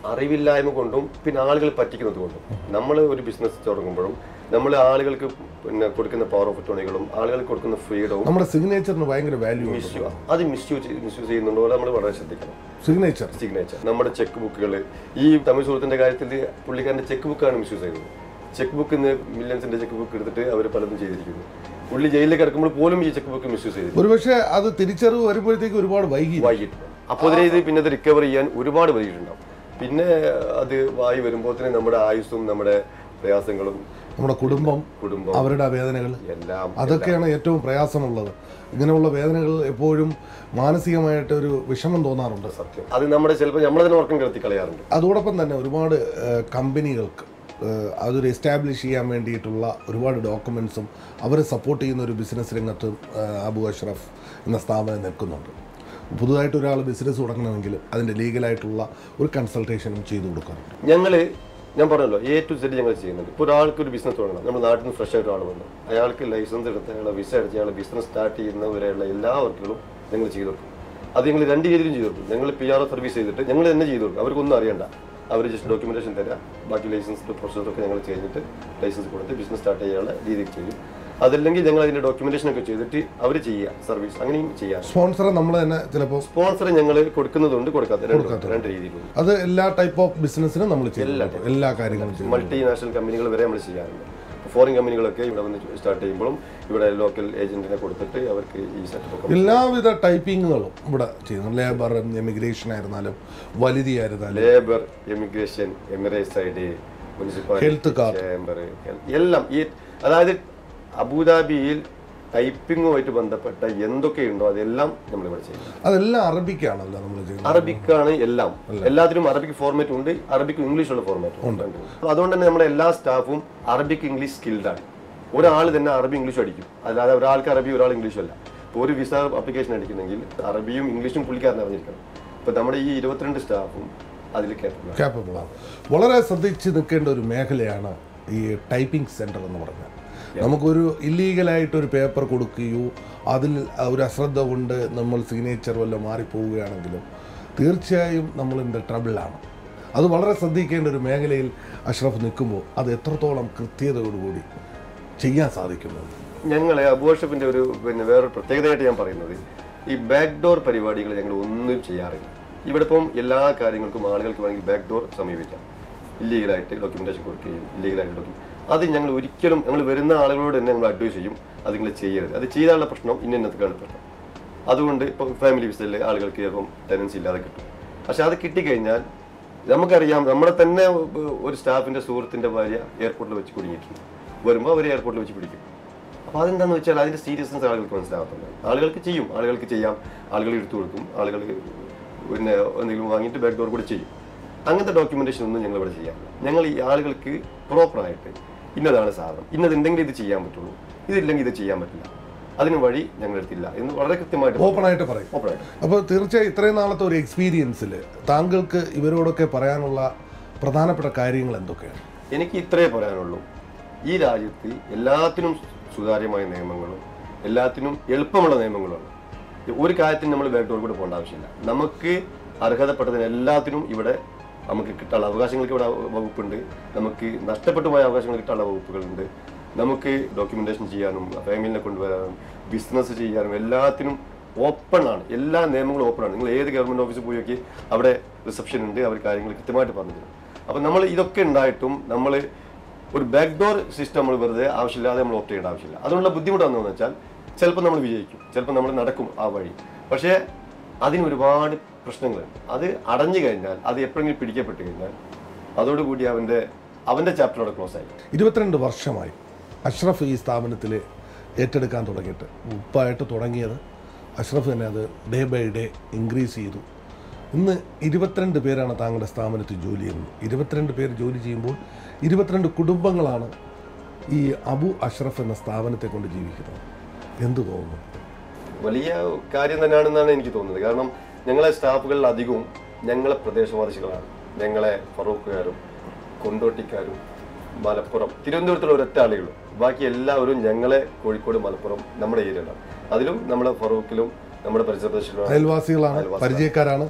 അറിവില്ലായ്മ കൊണ്ടും പിന്നെ ആളുകൾ പറ്റിക്കുന്നത് കൊണ്ടും നമ്മൾ ഒരു ബിസിനസ് തുടങ്ങുമ്പോഴും നമ്മൾ ആളുകൾക്ക് പിന്നെ കൊടുക്കുന്ന പവർ ഓഫ് ടോണികളും ആളുകൾക്ക് കൊടുക്കുന്ന ഫ്രീഡവും നമ്മുടെ സിഗ്നേച്ചറിന് ഭയങ്കര വാല്യൂ ഉണ്ട് മിസ്യൂ അത് മിസ്യൂസ് മിസ്യൂസ് ചെയ്യുന്നുണ്ടോ നമ്മൾ വളരെ ശ്രദ്ധിക്കണം സിഗ്നേച്ചർ സിഗ്നേച്ചർ നമ്മുടെ ചെക്ക് ബുക്കുകൾ ഈ തമിഴ് സുഹൃത്തിന്റെ കാര്യത്തിൽ പുള്ളിക്കാരന്റെ ചെക്ക് ബുക്കാണ് മിസ്യൂസ് ചെയ്യുന്നത് ചെക്ക് ബുക്ക് ഇന്ന് മില്യൺസിന്റെ ചെക്ക് ബുക്ക് എടുത്തിട്ട് അവർ പലതും ചെയ്തിരിക്കുന്നു പുള്ളി ജയിലിൽ കിടക്കുമ്പോൾ പോലും ഈ ചെക്ക് ബുക്ക് മിസ്യൂസ് ചെയ്തിരിക്കുന്നു ഒരുപക്ഷെ അത് തിരിച്ചറിവ് വരുമ്പോഴത്തേക്ക് ഒരുപാട് വൈകി വൈകിട്ട് അപ്പോൾ അതിനെ ഇത് പിന്നെ അത് റിക്കവർ ചെയ്യാൻ ഒരുപാട് വൈകിട്ടുണ്ടാവും പിന്നെ അത് വായി വരുമ്പോൾ തന്നെ നമ്മുടെ ആയുസ്സും നമ്മുടെ പ്രയാസങ്ങളും നമ്മുടെ കുടുംബം കുടുംബം അവരുടെ വേദനകൾ എല്ലാം അതൊക്കെയാണ് ഏറ്റവും പ്രയാസമുള്ളത് ഇങ്ങനെയുള്ള വേദനകൾ എപ്പോഴും മാനസികമായിട്ട് ഒരു വിഷമം തോന്നാറുണ്ട് സത്യം അത് നമ്മുടെ ചിലപ്പോൾ നമ്മളതിനെ ഉറക്കം കിടത്തി കളയാറുണ്ട് അതോടൊപ്പം തന്നെ ഒരുപാട് ഏഹ്, കമ്പനികൾക്ക് ഏഹ്, അതൊരു എസ്റ്റാബ്ലിഷ് ചെയ്യാൻ വേണ്ടിയിട്ടുള്ള ഒരുപാട് ഡോക്യുമെൻസും അവരെ സപ്പോർട്ട് ചെയ്യുന്ന ഒരു ബിസിനസ് രംഗത്തും ഏഹ്, അബു അഷ്റഫ് എന്ന സ്ഥാപനം നിൽക്കുന്നുണ്ട് പുതുതായിട്ട് ഒരാൾ ബിസിനസ് തുടങ്ങണമെങ്കിൽ അതിൻ്റെ ലീഗലായിട്ടുള്ള ഒരു കൺസൾട്ടേഷനും ചെയ്തു കൊടുക്കാറുണ്ട് ഞങ്ങൾ ഞാൻ പറഞ്ഞല്ലോ എ ടു സെഡ് ഞങ്ങൾ ചെയ്യുന്നുണ്ട് ഇപ്പോൾ ഒരാൾക്ക് ഒരു ബിസിനസ് തുടങ്ങണം നമ്മുടെ നാട്ടിൽ നിന്ന് ഫ്രഷ് ആയിട്ട് ഒരാൾ വന്നു അയാൾക്ക് ലൈസൻസ് എടുത്ത് അയാളെ വിസ അടിച്ച് അയാളെ ബിസിനസ് സ്റ്റാർട്ട് ചെയ്യുന്നവരെയുള്ള എല്ലാ വർക്കുകളും ഞങ്ങൾ ചെയ്തു കൊടുക്കും അത് ഞങ്ങൾ രണ്ട് രീതിയിലും ചെയ്തു കൊടുക്കും ഞങ്ങൾ പി ആർ ഒ സർവീസ് ചെയ്തിട്ട് ഞങ്ങൾ തന്നെ ചെയ്തു കൊടുക്കും അവർക്കൊന്നും അറിയണ്ട അവർ ജസ്റ്റ് ഡോക്യുമെന്റേഷൻ തരാം ബാക്കി ലൈസൻസ് പ്രൊസസ്സൊക്കെ ഞങ്ങൾ കഴിഞ്ഞിട്ട് ലൈസൻസ് കൊടുത്ത് ബിസിനസ് സ്റ്റാർട്ട് ചെയ്യാനുള്ള രീതിയിൽ ചെയ്യും അതല്ലെങ്കിൽ ഞങ്ങൾ അതിന്റെ ഡോക്യുമെന്റേഷൻ ഒക്കെ ചെയ്തിട്ട് അവർ ചെയ്യുക സർവീസ് അങ്ങനെയും ചെയ്യാം സ്പോൺസറെ നമ്മൾ തന്നെ ചിലപ്പോൾ സ്പോൺസർ ഞങ്ങൾ കൊടുക്കുന്നതുകൊണ്ട് കൊടുക്കാത്ത രണ്ട് രണ്ട് രീതിയിലുണ്ട് അത് എല്ലാ ടൈപ്പ് ഓഫ് ബിസിനസ്സിനും നമ്മൾ ചെയ്യും എല്ലാ കാര്യങ്ങളും ചെയ്യും മൾട്ടിനാഷണൽ കമ്പനികൾ വരെ നമ്മൾ ചെയ്യാറുണ്ട് ഫോറിൻ കമ്പനികളൊക്കെ ഇവിടെ വന്ന് സ്റ്റാർട്ട് ചെയ്യുമ്പോഴും ഇവിടെ ലോക്കൽ ഏജന്റിനെ കൊടുത്തിട്ട് അവർക്ക് ഈ സെറ്റപ്പ് ഒക്കെ എല്ലാവിധ ടൈപ്പിങ്ങുകളും ഇവിടെ ചെയ്യുന്നു ലേബർ എമിഗ്രേഷൻ ആയിരുന്നാലും വലുതി ആയിരുന്നാലും labour emigration Emirates I D municipality Health card. Chamber എല്ലാം ഈ അതായത് അബുദാബിയിൽ ടൈപ്പിങ്ങുമായിട്ട് ബന്ധപ്പെട്ട എന്തൊക്കെയുണ്ടോ അതെല്ലാം നമ്മൾ ഇവിടെ ചെയ്യും അതെല്ലാം അറബിക്കാണല്ലോ നമ്മൾ ചെയ്യുന്നത് അറബിക്കാണ് എല്ലാം എല്ലാത്തിനും അറബിക് ഫോർമാറ്റ് ഉണ്ട് അറബിക് ഇംഗ്ലീഷുള്ള ഫോർമാറ്റ് ഉണ്ട് അതുകൊണ്ട് തന്നെ നമ്മുടെ എല്ലാ സ്റ്റാഫും അറബിക് ഇംഗ്ലീഷ് സ്കിൽഡ് ആണ് ഒരാൾ തന്നെ അറബി ഇംഗ്ലീഷും അടിക്കും അല്ലാതെ ഒരാൾക്ക് അറബി ഒരാൾ ഇംഗ്ലീഷും അല്ല ഇപ്പോൾ ഒരു വിസ ആപ്ലിക്കേഷൻ അടിക്കുന്നെങ്കിൽ അറബിയും ഇംഗ്ലീഷും പുള്ളിക്കാരൻ അറിഞ്ഞിരിക്കണം ഇപ്പൊ നമ്മുടെ ഈ ഇരുപത്തിരണ്ട് സ്റ്റാഫും അതിൽ കേൾക്കണം capable ആണ് വളരെ ശ്രദ്ധിച്ച് നിൽക്കേണ്ട ഒരു മേഖലയാണ് ഈ ടൈപ്പിംഗ് സെൻറ്റർ എന്ന് പറഞ്ഞാൽ നമുക്കൊരു ഇല്ലീഗലായിട്ട് ഒരു പേപ്പർ കൊടുക്കുകയോ അതിൽ ഒരു അശ്രദ്ധ കൊണ്ട് നമ്മൾ സിഗ്നേച്ചർ വല്ല മാറിപ്പോവുകയാണെങ്കിലും തീർച്ചയായും നമ്മൾ ഇൻ്റെ ട്രബിളാണ് അത് വളരെ ശ്രദ്ധിക്കേണ്ട ഒരു മേഖലയിൽ അഷ്റഫ് നിൽക്കുമ്പോൾ അത് എത്രത്തോളം കൃത്യതയോടുകൂടി ചെയ്യാൻ സാധിക്കുന്നത് ഞങ്ങളെ അബോഷപ്പിന്റെ ഒരു പിന്നെ വേറൊരു പ്രത്യേകതയായിട്ട് ഞാൻ പറയുന്നത് ഈ ബാക്ക് ഡോർ പരിപാടികൾ ഞങ്ങൾ ഒന്നും ചെയ്യാറില്ല ഇവിടെ ഇപ്പം എല്ലാ കാര്യങ്ങൾക്കും ആളുകൾക്ക് വേണമെങ്കിൽ ബാക്ക് ഡോർ സമീപിക്കാം ഇല്ലീഗലായിട്ട് ഡോക്യുമെന്റേഷൻ കൊടുക്കുകയും ഇല്ലീഗലായിട്ട് ഡോക്യു അത് ഞങ്ങൾ ഒരിക്കലും ഞങ്ങൾ വരുന്ന ആളുകളോട് തന്നെ ഞങ്ങൾ അഡ്വൈസ് ചെയ്യും അത് നിങ്ങൾ ചെയ്യരുത് അത് ചെയ്താലുള്ള പ്രശ്നം ഇന്ന ഇന്നത്തേക്കാണ് പ്രശ്നം അതുകൊണ്ട് ഇപ്പം ഫാമിലി വിസയിൽ ആളുകൾക്ക് ചിലപ്പം ടെനൻസി ഇല്ലാതെ കിട്ടും പക്ഷെ അത് കിട്ടിക്കഴിഞ്ഞാൽ നമുക്കറിയാം നമ്മുടെ തന്നെ ഒരു സ്റ്റാഫിന്റെ സുഹൃത്തിന്റെ ഭാര്യ എയർപോർട്ടിൽ വെച്ച് കുടുങ്ങിയിട്ടുണ്ട് വരുമ്പോൾ അവർ എയർപോർട്ടിൽ വെച്ച് പിടിക്കും അപ്പോൾ അതെന്താണെന്ന് വെച്ചാൽ അതിന്റെ സീരിയസ്നെസ് ആളുകൾക്ക് മനസ്സിലാകത്തുണ്ട് ആളുകൾക്ക് ചെയ്യും ആളുകൾക്ക് ചെയ്യാം ആളുകൾ എടുത്തു കൊടുക്കും ആളുകൾ പിന്നെ എന്തെങ്കിലും വാങ്ങിയിട്ട് ബാക്ക് ഡോർ കൂടി ചെയ്യും അങ്ങനത്തെ ഡോക്യുമെന്റേഷൻ ഒന്നും ഞങ്ങൾ ഇവിടെ ചെയ്യാറില്ല ഞങ്ങൾ ഈ ആളുകൾക്ക് പ്രോപ്പറായിട്ട് ഇന്നതാണ് സാധനം ഇന്നത് എന്തെങ്കിലും ഇത് ചെയ്യാൻ പറ്റുള്ളൂ ഇതില്ലെങ്കിൽ ഇത് ചെയ്യാൻ പറ്റില്ല അതിന് വഴി ഞങ്ങൾ എടുത്തില്ല എന്ന് വളരെ കൃത്യമായിട്ട് ഓപ്പണായിട്ട് പറയും ഓപ്പണായിട്ട് അപ്പോൾ തീർച്ചയായും ഇത്രയും നാളത്തെ ഒരു എക്സ്പീരിയൻസിൽ താങ്കൾക്ക് ഇവരോടൊക്കെ പറയാനുള്ള പ്രധാനപ്പെട്ട കാര്യങ്ങൾ എന്തൊക്കെയാണ് എനിക്ക് ഇത്രേ പറയാനുള്ളൂ ഈ രാജ്യത്ത് എല്ലാത്തിനും സുതാര്യമായ നിയമങ്ങളും എല്ലാത്തിനും എളുപ്പമുള്ള നിയമങ്ങളുമാണ് ഒരു കാര്യത്തിന് നമ്മൾ ബാക്ക്ഡോർ കൂടെ പോകേണ്ട ആവശ്യമില്ല നമുക്ക് അർഹതപ്പെട്ടതിന് എല്ലാത്തിനും ഇവിടെ നമുക്ക് കിട്ടാനുള്ള അവകാശങ്ങൾക്ക് ഇവിടെ വകുപ്പുണ്ട് നമുക്ക് നഷ്ടപ്പെട്ടു പോയ അവകാശങ്ങൾ കിട്ടാനുള്ള വകുപ്പുകളുണ്ട് നമുക്ക് ഡോക്യുമെന്റേഷൻ ചെയ്യാനും ഫാമിലിനെ കൊണ്ടുവരാനും ബിസിനസ് ചെയ്യാനും എല്ലാത്തിനും ഓപ്പൺ ആണ് എല്ലാ നിയമങ്ങളും ഓപ്പൺ ആണ് നിങ്ങൾ ഏത് ഗവൺമെന്റ് ഓഫീസിൽ പോയി നോക്കി അവിടെ റിസപ്ഷൻ ഉണ്ട് അവർ കാര്യങ്ങൾ കൃത്യമായിട്ട് പറഞ്ഞു തരും അപ്പം നമ്മൾ ഇതൊക്കെ ഉണ്ടായിട്ടും നമ്മൾ ഒരു ബാക്ക് ഡോർ സിസ്റ്റം നമ്മൾ വെറുതെ ആവശ്യമില്ലാതെ നമ്മൾ ഓപ്റ്റ് ചെയ്യേണ്ട ആവശ്യമില്ല അതുകൊണ്ടുള്ള ബുദ്ധിമുട്ട് എന്താണെന്ന് വെച്ചാൽ ചിലപ്പോൾ നമ്മൾ വിജയിക്കും ചിലപ്പോൾ നമ്മൾ നടക്കും ആ വഴി പക്ഷേ അതിന് ഒരുപാട് പ്രശ്നങ്ങളുണ്ട് അത് അടഞ്ഞു കഴിഞ്ഞാൽ അത് എപ്പോഴെങ്കിലും പിടിക്കപ്പെട്ട് കഴിഞ്ഞാൽ അതോടുകൂടി അവൻ്റെ അവൻ്റെ ചാപ്റ്റർ അവിടെ ക്ലോസ് ആയി ഇരുപത്തിരണ്ട് വർഷമായി അഷ്റഫ് ഈ സ്ഥാപനത്തിൽ ഏറ്റെടുക്കാൻ തുടങ്ങിയിട്ട് ഉപ്പായിട്ട് തുടങ്ങിയത് അഷ്റഫ് തന്നെ അത് ഡേ ബൈ ഡേ ഇൻക്രീസ് ചെയ്തു ഇന്ന് ഇരുപത്തിരണ്ട് പേരാണ് താങ്കളുടെ സ്ഥാപനത്തിൽ ജോലി ചെയ്യുന്നത് ഇരുപത്തിരണ്ട് പേര് ജോലി ചെയ്യുമ്പോൾ ഇരുപത്തിരണ്ട് കുടുംബങ്ങളാണ് ഈ അബു അഷ്റഫ് എന്ന സ്ഥാപനത്തെ കൊണ്ട് ജീവിക്കുന്നത് എന്തു തോന്നുന്നു വലിയ കാര്യം തന്നെയാണെന്നാണ് എനിക്ക് തോന്നുന്നത് കാരണം ഞങ്ങളെ സ്റ്റാഫുകളിൽ അധികവും ഞങ്ങളെ പ്രദേശവാസികളാണ് ഞങ്ങളെ ഫറൂഖുകാരും കൊണ്ടോട്ടിക്കാരും മലപ്പുറം തിരുവനന്തപുരത്തുള്ള ഒരൊറ്റ ആളുകളും ബാക്കി എല്ലാവരും ഞങ്ങളെ കോഴിക്കോട് മലപ്പുറം നമ്മുടെ ഏരിയയിലാണ് അതിലും നമ്മളെ ഫറൂഖിലും നമ്മുടെ പരിസര പ്രദേശങ്ങളിലും അയൽവാസികളാണ് പരിചയക്കാരാണ്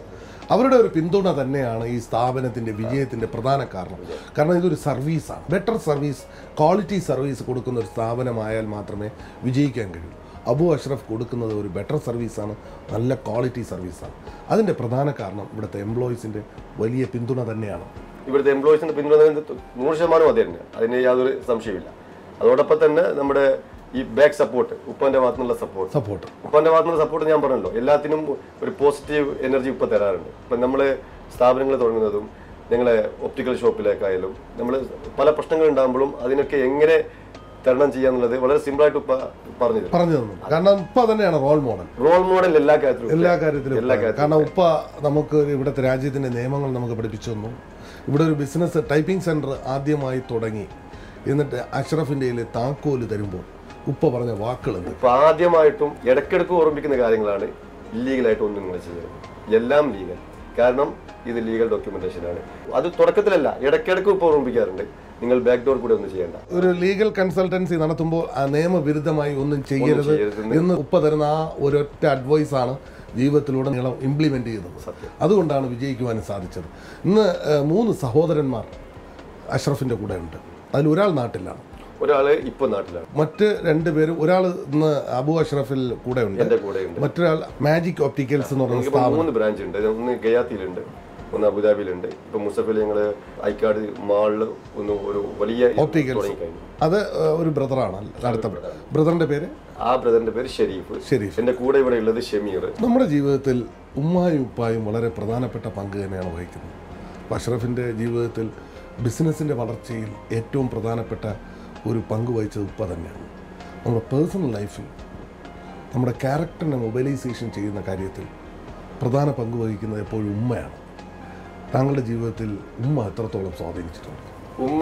അവരുടെ ഒരു പിന്തുണ തന്നെയാണ് ഈ സ്ഥാപനത്തിൻ്റെ വിജയത്തിൻ്റെ പ്രധാന കാരണം കാരണം ഇതൊരു സർവീസാണ് ബെറ്റർ സർവീസ് ക്വാളിറ്റി സർവീസ് കൊടുക്കുന്ന ഒരു സ്ഥാപനമായാൽ മാത്രമേ വിജയിക്കാൻ കഴിയൂ അബു അഷ്റഫ് കൊടുക്കുന്നത് ഒരു ബെറ്റർ സർവീസാണ് നല്ല ക്വാളിറ്റി സർവീസാണ് അതിൻ്റെ പ്രധാന കാരണം ഇവിടുത്തെ എംപ്ലോയീസിൻ്റെ വലിയ പിന്തുണ തന്നെയാണ് ഇവിടുത്തെ എംപ്ലോയീസിന്റെ പിന്തുണ നൂറ് ശതമാനം അത് തന്നെയാണ് അതിന് യാതൊരു സംശയമില്ല അതോടൊപ്പം തന്നെ നമ്മുടെ ഈ ബാക്ക് സപ്പോർട്ട് ഉപ്പന്റെ ഭാഗത്തു നിന്നുള്ള സപ്പോർട്ട് സപ്പോർട്ട് ഉപ്പന്റെ ഭാഗത്തു നിന്നുള്ള സപ്പോർട്ട് ഞാൻ പറഞ്ഞല്ലോ എല്ലാത്തിനും ഒരു പോസിറ്റീവ് എനർജി ഉപ്പ തരാറുണ്ട് ഇപ്പം നമ്മൾ സ്ഥാപനങ്ങൾ തുടങ്ങുന്നതും ഞങ്ങളെ ഒപ്റ്റിക്കൽ ഷോപ്പിലേക്കായാലും നമ്മൾ പല പ്രശ്നങ്ങൾ ഉണ്ടാകുമ്പോഴും അതിനൊക്കെ എങ്ങനെ തരണം ചെയ്യാന്നുള്ളത് വളരെ സിമ്പിളായിട്ട് ഉപ്പ പറഞ്ഞു തരും പറഞ്ഞു തന്നു കാരണം ഉപ്പ തന്നെയാണ് റോൾ മോഡൽ റോൾ മോഡൽ എല്ലാ കാര്യത്തിലും എല്ലാ കാര്യത്തിലും എല്ലാ ഉപ്പയാണ്. കാരണം ഉപ്പ നമുക്ക് ഇവിടുത്തെ രാജ്യത്തിൻ്റെ നിയമങ്ങൾ നമുക്ക് പഠിപ്പിച്ചു തന്നു ഇവിടെ ഒരു ബിസിനസ് ടൈപ്പിംഗ് സെൻറ്റർ ആദ്യമായി തുടങ്ങി എന്നിട്ട് അഷ്റഫിൻ്റെ കയ്യിൽ താക്കോല് തരുമ്പോൾ ഉപ്പ പറഞ്ഞ വാക്കുകളുണ്ട് ഇപ്പൊ ആദ്യമായിട്ടും ഇടയ്ക്കിടയ്ക്ക് ഓർമ്മിക്കുന്ന കാര്യങ്ങളാണ് ഇല്ലീഗലായിട്ട് ഒന്നും നിങ്ങൾ ചെയ്യുന്നത് എല്ലാം ലീഗൽ കാരണം ഇത് ലീഗൽ ഡോക്യുമെന്റേഷൻ ആണ് അത് തുടക്കത്തിലല്ല ഇടയ്ക്കിടയ്ക്ക് ഇപ്പോൾ ഓർമ്മിപ്പിക്കാറുണ്ട് നിങ്ങൾ ബാക്ക് ഡോർ കൂടെ ഒന്നും ചെയ്യേണ്ട ഒരു ലീഗൽ കൺസൾട്ടൻസി നടത്തുമ്പോൾ ആ നിയമവിരുദ്ധമായി ഒന്നും ചെയ്യരുത് ചെയ്യരുതെന്ന് എന്ന് ഉപ്പ തരുന്ന ആ ഒരൊറ്റ അഡ്വൈസ് ആണ് ജീവിതത്തിലൂടെ നീളം ഇംപ്ലിമെന്റ് ചെയ്തത് സത്യം. അതുകൊണ്ടാണ് വിജയിക്കുവാനും സാധിച്ചത് ഇന്ന് ഏഹ്, മൂന്ന് സഹോദരന്മാർ അഷ്റഫിന്റെ കൂടെ ഉണ്ട് അതിൽ ഒരാൾ നാട്ടിലാണ് ഒരാള് ഇപ്പൊ നാട്ടിലാണ് മറ്റ് രണ്ടുപേരും ഒരാൾ ഇന്ന് അബു അഷ്റഫിൽ കൂടെ ഉണ്ട് എന്റെ കൂടെയുണ്ട് മറ്റൊരാൾ മാജിക് ഒപ്റ്റിക്കൽസ് എന്ന് പറയുന്ന നമുക്കിപ്പോ മൂന്ന് ബ്രാഞ്ച് ഉണ്ട് ഒന്ന് ഗയാത്തിയിലുണ്ട് ഒന്ന് അബുദാബിയിലുണ്ട് ഇപ്പൊ മുസഫിൽ ഞങ്ങള് ഐക്കാട് മാളില് ഒന്ന് ഒരു വലിയ Opticals. തുടങ്ങിക്കഴിഞ്ഞു അത് ഏഹ്, ഒരു ബ്രദറാണ് അടുത്ത ബ്രദറിന്റെ പേര് ആ ബ്രദറിന്റെ പേര് ഷെരീഫ് ഷെരീഫ് എന്റെ കൂടെ ഇവിടെ ഉള്ളത് ഷമീർ നമ്മുടെ ജീവിതത്തിൽ ഉമ്മായും ഉപ്പായും വളരെ പ്രധാനപ്പെട്ട പങ്ക് തന്നെയാണ് വഹിക്കുന്നത് അപ്പോൾ അഷ്റഫിൻ്റെ ജീവിതത്തിൽ ബിസിനസ്സിൻ്റെ വളർച്ചയിൽ ഏറ്റവും പ്രധാനപ്പെട്ട ഒരു പങ്ക് വഹിച്ചത് ഉപ്പ തന്നെയാണ് നമ്മുടെ പേഴ്സണൽ ലൈഫിൽ നമ്മുടെ ക്യാരക്ടറിനെ മൊബൈലൈസേഷൻ ചെയ്യുന്ന കാര്യത്തിൽ പ്രധാന പങ്ക് വഹിക്കുന്നത് എപ്പോഴും ഉമ്മയാണ് താങ്കളുടെ ജീവിതത്തിൽ ഉമ്മ എത്രത്തോളം സ്വാധീനിച്ചിട്ടുണ്ട് ഉമ്മ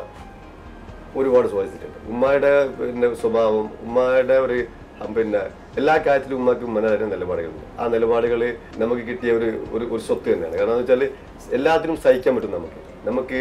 ഒരുപാട് സ്വാധീനിച്ചിട്ടുണ്ട് ഉമ്മയുടെ പിന്നെ സ്വഭാവം ഉമ്മയുടെ ഒരു അഹ് പിന്നെ എല്ലാ കാര്യത്തിലും ഉമ്മക്ക് ഉമ്മയുടെ നിലപാടുകളുണ്ട് ആ നിലപാടുകൾ നമുക്ക് കിട്ടിയ ഒരു ഒരു ഒരു സ്വത്ത് തന്നെയാണ് കാരണം എന്ന് വെച്ചാൽ എല്ലാത്തിനും സഹിക്കാൻ പറ്റും നമുക്ക് നമുക്ക്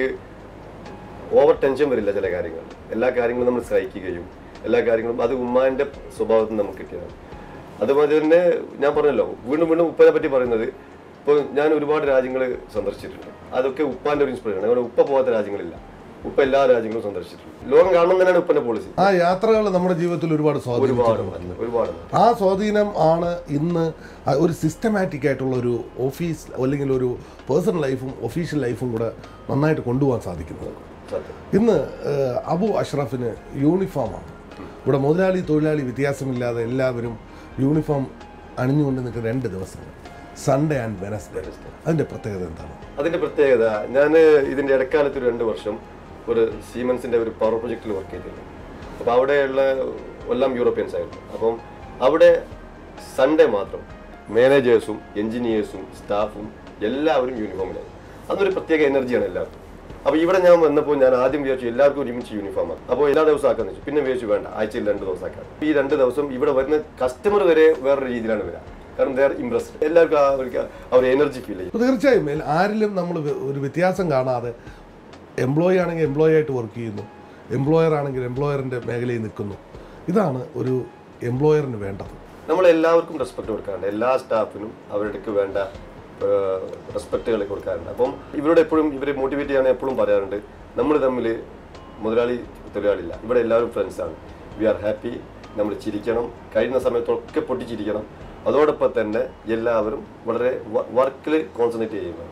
ഓവർ ടെൻഷൻ വരില്ല ചില കാര്യങ്ങൾ എല്ലാ കാര്യങ്ങളും നമ്മൾ സഹിക്കുകയും എല്ലാ കാര്യങ്ങളും അത് ഉമ്മാന്റെ സ്വഭാവത്തിൽ നിന്ന് നമുക്ക് കിട്ടിയതാണ് അതുപോലെ തന്നെ ഞാൻ പറഞ്ഞല്ലോ വീണ്ടും വീണ്ടും ഉപ്പനെ പറ്റി പറയുന്നത് ഇപ്പോൾ ഞാൻ ഒരുപാട് രാജ്യങ്ങൾ സന്ദർശിച്ചിട്ടുണ്ട് അതൊക്കെ ഉപ്പാന്റെ ഒരു ഇൻസ്പിറേഷൻ അങ്ങനെ ഉപ്പ പോകാത്ത രാജ്യങ്ങളില്ല ഉപ്പ എല്ലാ രാജ്യങ്ങളും സന്ദർശിച്ചിട്ടുണ്ട് ലോകം കാണണം തന്നെയാണ് ഉപ്പന്റെ പോളിസി ആ യാത്രകൾ നമ്മുടെ ജീവിതത്തിൽ ഒരുപാട് ഒരുപാട് സ്വാധീനിച്ചിട്ടുണ്ട് ഒരുപാട് ആ സ്വാധീനം ആണ് ഇന്ന് ആ ഒരു സിസ്റ്റമാറ്റിക് ആയിട്ടുള്ള ഒരു ഓഫീസ് അല്ലെങ്കിൽ ഒരു പേഴ്സണൽ ലൈഫും ഒഫീഷ്യൽ ലൈഫും കൂടെ നന്നായിട്ട് കൊണ്ടുപോകാൻ സാധിക്കുന്നത് സത്യം ഇന്ന് ഏഹ്, അബു അഷ്റഫിന് യൂണിഫോമാണ് ഇവിടെ മുതലാളി തൊഴിലാളി വ്യത്യാസമില്ലാതെ എല്ലാവരും യൂണിഫോം അണിഞ്ഞുകൊണ്ട് നിൽക്കുന്ന രണ്ട് ദിവസങ്ങൾ സൺഡേ ആൻഡ് വെനസ്ഡേ അതിൻ്റെ പ്രത്യേകത എന്താണ് അതിന്റെ പ്രത്യേകത ഞാൻ ഇതിന്റെ ഇടക്കാലത്ത് ഒരു രണ്ട് വർഷം ഒരു സീമൻസിന്റെ ഒരു പവർ പ്രൊജക്റ്റിൽ വർക്ക് ചെയ്തിരുന്നു അപ്പോൾ അവിടെയുള്ള എല്ലാം യൂറോപ്യൻസ് ആയിരുന്നു അപ്പം അവിടെ സൺഡേ മാത്രം മാനേജേഴ്സും എഞ്ചിനീയേഴ്സും സ്റ്റാഫും എല്ലാവരും യൂണിഫോമിലായിരുന്നു അതൊരു പ്രത്യേക എനർജിയാണ് എല്ലാവർക്കും അപ്പോൾ ഇവിടെ ഞാൻ വന്നപ്പോൾ ഞാൻ ആദ്യം വിചാരിച്ചു എല്ലാവർക്കും ഒരുമിച്ച് യൂണിഫോം അപ്പോൾ എല്ലാ ദിവസവും ആക്കാന്ന് വെച്ചു പിന്നെ വിചാരിച്ചു വേണ്ട ആഴ്ചയിൽ രണ്ട് ദിവസം ആക്കാം ഈ രണ്ട് ദിവസം ഇവിടെ വരുന്ന കസ്റ്റമർ വരെ വേറൊരു രീതിയിലാണ് വരിക കാരണം ദേ ആർ ഇംപ്രസ്ഡ് എല്ലാവർക്കും ആ അവർക്ക് ആ ഒരു എനർജി ഫീൽ ചെയ്യും അപ്പോൾ തീർച്ചയായും എൽ- ആരിലും നമ്മൾ വ- ഒരു വ്യത്യാസം കാണാതെ എംപ്ലോയി ആണെങ്കിൽ എംപ്ലോയി ആയിട്ട് വർക്ക് ചെയ്യുന്നു എംപ്ലോയർ ആണെങ്കിൽ എംപ്ലോയറിൻ്റെ മേഖലയിൽ നിൽക്കുന്നു ഇതാണ് ഒരു എംപ്ലോയറിന് വേണ്ടത് നമ്മൾ എല്ലാവർക്കും റെസ്പെക്ട് കൊടുക്കാറുണ്ട് എല്ലാ സ്റ്റാഫിനും അവരുടെ വേണ്ട റെസ്പെക്റ്റുകൾ കൊടുക്കാറുണ്ട് അപ്പം ഇവരോട് എപ്പോഴും ഇവരെ മോട്ടിവേറ്റ് ചെയ്യാൻ എപ്പോഴും പറയാറുണ്ട് നമ്മൾ തമ്മിൽ മുതലാളി തൊഴിലാളില്ല ഇവിടെ എല്ലാവരും ഫ്രണ്ട്സാണ് വി ആർ ഹാപ്പി നമ്മൾ ചിരിക്കണം കഴിയുന്ന സമയത്തൊക്കെ പൊട്ടിച്ചിരിക്കണം അതോടൊപ്പം തന്നെ എല്ലാവരും വളരെ വർക്കിൽ കോൺസെൻട്രേറ്റ് ചെയ്യുന്നതാണ്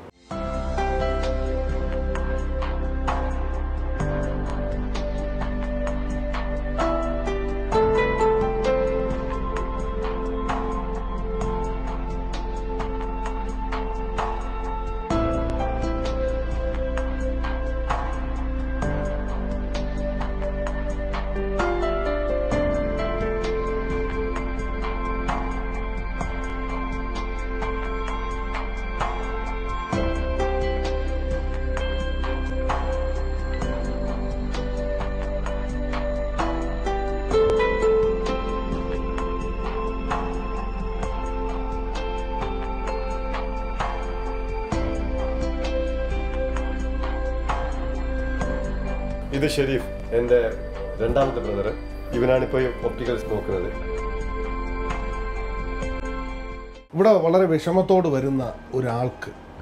ഇത് ഷെരീഫ് എൻ്റെ രണ്ടാമത്തെ ബ്രദർ ഇവനാണിപ്പോൾ ഒപ്റ്റിക്കൽസ് നോക്കുന്നത് ഇവിടെ വളരെ വിഷമത്തോട് വരുന്ന ഒരാൾക്ക്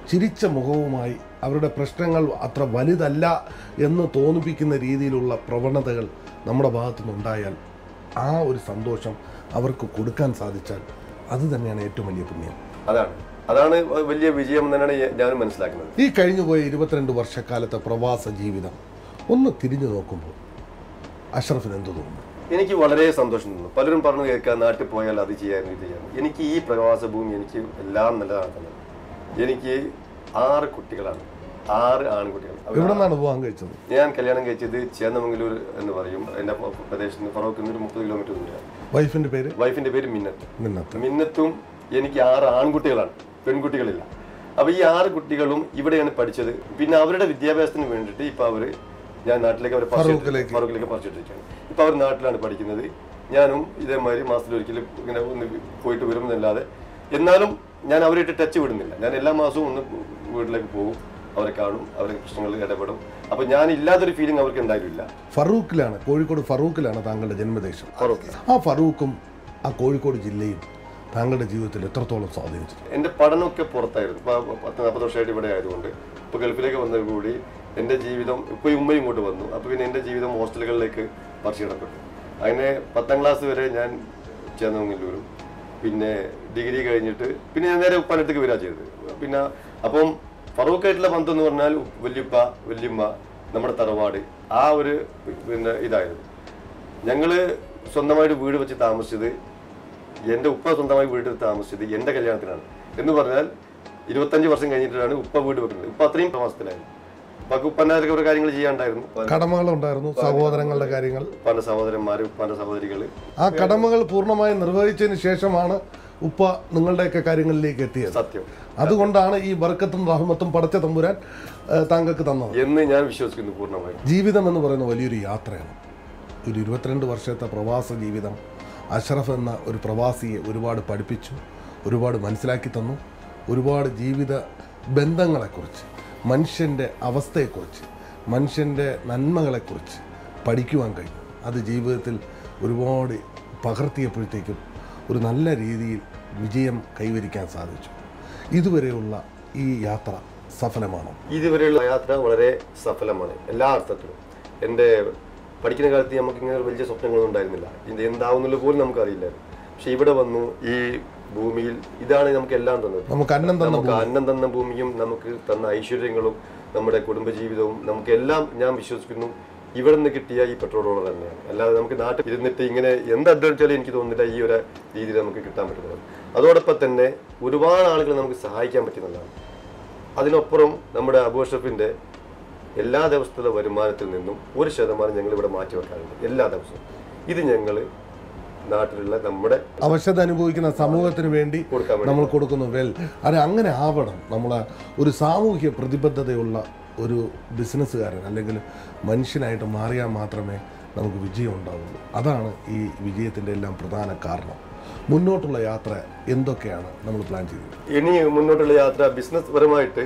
ചിരിച്ച മുഖവുമായി അവരുടെ പ്രശ്നങ്ങൾ അത്ര വലുതല്ല എന്ന് തോന്നിപ്പിക്കുന്ന രീതിയിലുള്ള പ്രവണതകൾ നമ്മുടെ ഭാഗത്തുനിന്ന് ഉണ്ടായാൽ ആ ഒരു സന്തോഷം അവർക്ക് കൊടുക്കാൻ സാധിച്ചാൽ അത് തന്നെയാണ് ഏറ്റവും വലിയ പുണ്യം അതാണ് അതാണ് വലിയ വിജയം തന്നെയാണ് ഞാൻ മനസ്സിലാക്കുന്നത് ഈ കഴിഞ്ഞുപോയ ഇരുപത്തിരണ്ട് വർഷക്കാലത്തെ പ്രവാസ ജീവിതം ഒന്ന് തിരിഞ്ഞു നോക്കുമ്പോൾ അഷ്റഫിന് എന്ത് തോന്നുന്നു എനിക്ക് വളരെ സന്തോഷം തോന്നുന്നു പലരും പറഞ്ഞു കേൾക്കുക നാട്ടിൽ പോയാൽ അത് ചെയ്യാൻ ഇത് ചെയ്യാൻ എനിക്ക് ഈ പ്രവാസ ഭൂമി എനിക്ക് എല്ലാം നല്ലതാണ് തന്നത് എനിക്ക് ആറ് കുട്ടികളാണ് ആറ് ആൺകുട്ടികൾ അവർ എവിടെ നിന്നാണ് വിവാഹം കഴിച്ചത് ഞാൻ കല്യാണം കഴിച്ചത് ചേന്നമംഗലൂർ എന്ന് പറയും എൻ്റെ പ്രദേശത്ത് ഫറോക്ക് നിന്ന് ഒരു മുപ്പത് കിലോമീറ്റർ ദൂരം വൈഫിൻ്റെ പേര് വൈഫിന്റെ പേര് മിന്നത്ത് മിന്നത്ത് മിന്നത്തും എനിക്ക് ആറ് ആൺകുട്ടികളാണ് പെൺകുട്ടികളില്ല അപ്പൊ ഈ ആറ് കുട്ടികളും ഇവിടെയാണ് പഠിച്ചത് പിന്നെ അവരുടെ വിദ്യാഭ്യാസത്തിന് വേണ്ടിയിട്ട് ഇപ്പൊ അവര് ഞാൻ നാട്ടിലേക്ക് അവരെ ഫറൂഖിലേക്ക്. ഫറൂഖിലേക്ക് പറിച്ചിട്ടിരിക്കുകയാണ് ഇപ്പൊ അവർ നാട്ടിലാണ് പഠിക്കുന്നത് ഞാനും ഇതേമാതിരി മാസത്തിൽ ഒരിക്കലും ഇങ്ങനെ ഒന്ന് പോയിട്ട് വരുമെന്നല്ലാതെ എന്നാലും ഞാൻ അവരായിട്ട് ടച്ച് വിടുന്നില്ല ഞാൻ എല്ലാ മാസവും ഒന്ന് വീട്ടിലേക്ക് പോകും അവരെ കാണും അവരുടെ പ്രശ്നങ്ങളിൽ ഇടപെടും അപ്പൊ ഞാൻ ഇല്ലാത്തൊരു ഫീലിംഗ് അവർക്ക് ഉണ്ടായിട്ടില്ല ഫറൂഖിലാണ് കോഴിക്കോട് ഫറൂഖിലാണ് താങ്കളുടെ ജന്മദേശം ഫറൂഖ് ആ ഫറൂഖും ആ കോഴിക്കോട് ജില്ലയും താങ്കളുടെ ജീവിതത്തിൽ എത്രത്തോളം സ്വാധീനിച്ചു എൻ്റെ പഠനമൊക്കെ പുറത്തായിരുന്നു ഇപ്പോൾ പത്ത് നാൽപ്പത് വർഷമായിട്ട് ഇവിടെ ആയതുകൊണ്ട് ഇപ്പോൾ ഗൾഫിലേക്ക് വന്നത് കൂടി എൻ്റെ ജീവിതം ഇപ്പോൾ ഈ ഉമ്മ ഇങ്ങോട്ട് വന്നു അപ്പോൾ പിന്നെ എൻ്റെ ജീവിതം ഹോസ്റ്റലുകളിലേക്ക് പറിച്ചിടപ്പെട്ടു അങ്ങനെ പത്താം ക്ലാസ് വരെ ഞാൻ ചേന്നമംഗലൂരും പിന്നെ ഡിഗ്രി കഴിഞ്ഞിട്ട് പിന്നെ ഞാൻ നേരെ ഉപ്പാനത്തേക്ക് വരിക ചെയ്തത് പിന്നെ അപ്പം ഫറൂഖായിട്ടുള്ള ബന്ധം എന്ന് പറഞ്ഞാൽ വല്യപ്പ വല്യമ്മ നമ്മുടെ തറവാട് ആ ഒരു പിന്നെ ഇതായിരുന്നു ഞങ്ങള് സ്വന്തമായിട്ട് വീട് വെച്ച് താമസിച്ചത് എൻ്റെ ഉപ്പ സ്വന്തമായി വീട്ടിൽ താമസിച്ചത് എൻ്റെ കല്യാണത്തിനാണ് എന്ന് പറഞ്ഞാൽ ഇരുപത്തഞ്ച് വർഷം കഴിഞ്ഞിട്ടാണ് ഉപ്പ വീട് വെക്കുന്നത് ഉപ്പ അത്രയും പ്രവാസത്തിലായിരുന്നു ഉപ്പക്ക് ഉപ്പൻ്റെ ഒരു കാര്യങ്ങൾ ചെയ്യാണ്ടായിരുന്നു കടമകളുണ്ടായിരുന്നു സഹോദരങ്ങളുടെ കാര്യങ്ങൾ ഉപ്പാന്റെ സഹോദരന്മാര് ഉപ്പാന്റെ സഹോദരികള് ആ കടമകൾ പൂർണ്ണമായും നിർവഹിച്ചതിന് ശേഷമാണ് ഉപ്പ നിങ്ങളുടെയൊക്കെ കാര്യങ്ങളിലേക്ക് എത്തിയത് സത്യം അതുകൊണ്ടാണ് ഈ ബർക്കത്തും റഹ്മത്തും പടച്ച തമ്പുരാൻ ഏഹ്, താങ്കൾക്ക് തന്നത് എന്ന് ഞാൻ വിശ്വസിക്കുന്നു പൂർണ്ണമായും ജീവിതം എന്ന് പറയുന്ന വലിയൊരു യാത്രയാണ് ഒരു ഇരുപത്തിരണ്ട് വർഷത്തെ പ്രവാസ ജീവിതം അഷ്റഫ് എന്ന ഒരു പ്രവാസിയെ ഒരുപാട് പഠിപ്പിച്ചു ഒരുപാട് മനസ്സിലാക്കി തന്നു ഒരുപാട് ജീവിത ബന്ധങ്ങളെക്കുറിച്ച് മനുഷ്യൻ്റെ അവസ്ഥയെക്കുറിച്ച് മനുഷ്യൻ്റെ നന്മകളെക്കുറിച്ച് പഠിക്കുവാൻ കഴിഞ്ഞു അത് ജീവിതത്തിൽ ഒരുപാട് പകർത്തിയപ്പോഴത്തേക്കും ഒരു നല്ല രീതിയിൽ വിജയം കൈവരിക്കാൻ സാധിച്ചു ഇതുവരെയുള്ള ഈ യാത്ര സഫലമാണോ ഇതുവരെയുള്ള യാത്ര വളരെ സഫലമാണ് എല്ലാ അർത്ഥത്തിലും എൻ്റെ പഠിക്കുന്ന കാലത്ത് നമുക്ക് ഇങ്ങനെ ഒരു വലിയ സ്വപ്നങ്ങളൊന്നും ഉണ്ടായിരുന്നില്ല ഇത് എന്താവുന്നുള്ള പോലും നമുക്കറിയില്ലായിരുന്നു പക്ഷെ ഇവിടെ വന്നു ഈ ഭൂമിയിൽ ഇതാണ് നമുക്ക് എല്ലാം തന്നത് നമുക്ക് അന്നം തന്ന നമുക്ക് അന്നം തന്ന ഭൂമിയും നമുക്ക് തന്ന ഐശ്വര്യങ്ങളും നമ്മുടെ കുടുംബജീവിതവും നമുക്ക് എല്ലാം ഞാൻ വിശ്വസിക്കുന്നു ഇവിടെ നിന്ന് കിട്ടിയ ഈ പെട്രോൾ ഡോളർ തന്നെയാണ് അല്ലാതെ നമുക്ക് നാട്ടിൽ ഇരുന്നിട്ട് ഇങ്ങനെ എന്ത് അധ്വാനിച്ചാലും എനിക്ക് തോന്നുന്നില്ല ഈ ഒരു രീതിയിൽ നമുക്ക് കിട്ടാൻ പറ്റുന്നത് അതോടൊപ്പം തന്നെ ഒരുപാട് ആളുകൾ നമുക്ക് സഹായിക്കാൻ പറ്റുന്നതാണ് അതിനപ്പുറം നമ്മുടെ അബൂഷഫിന്റെ എല്ലാ ദിവസത്തെ വരുമാനത്തിൽ നിന്നും ഒരു ശതമാനം ഞങ്ങൾ ഇവിടെ മാറ്റി വെക്കാറുണ്ട് എല്ലാ ദിവസവും ഇത് ഞങ്ങൾ നാട്ടിലുള്ള നമ്മുടെ അവശത അനുഭവിക്കുന്ന സമൂഹത്തിന് വേണ്ടി കൊടുക്കാൻ വേണ്ടി നമ്മൾ കൊടുക്കുന്നു വെൽ അത് അങ്ങനെ ആവണം നമ്മൾ ഒരു സാമൂഹ്യ പ്രതിബദ്ധതയുള്ള ഒരു ബിസിനസ്സുകാരൻ അല്ലെങ്കിൽ മനുഷ്യനായിട്ട് മാറിയാൽ മാത്രമേ നമുക്ക് വിജയം ഉണ്ടാവുള്ളൂ അതാണ് ഈ വിജയത്തിൻ്റെ എല്ലാം പ്രധാന കാരണം മുന്നോട്ടുള്ള യാത്ര എന്തൊക്കെയാണ് നമ്മൾ പ്ലാൻ ചെയ്തത് ഇനി മുന്നോട്ടുള്ള യാത്ര ബിസിനസ് പരമായിട്ട്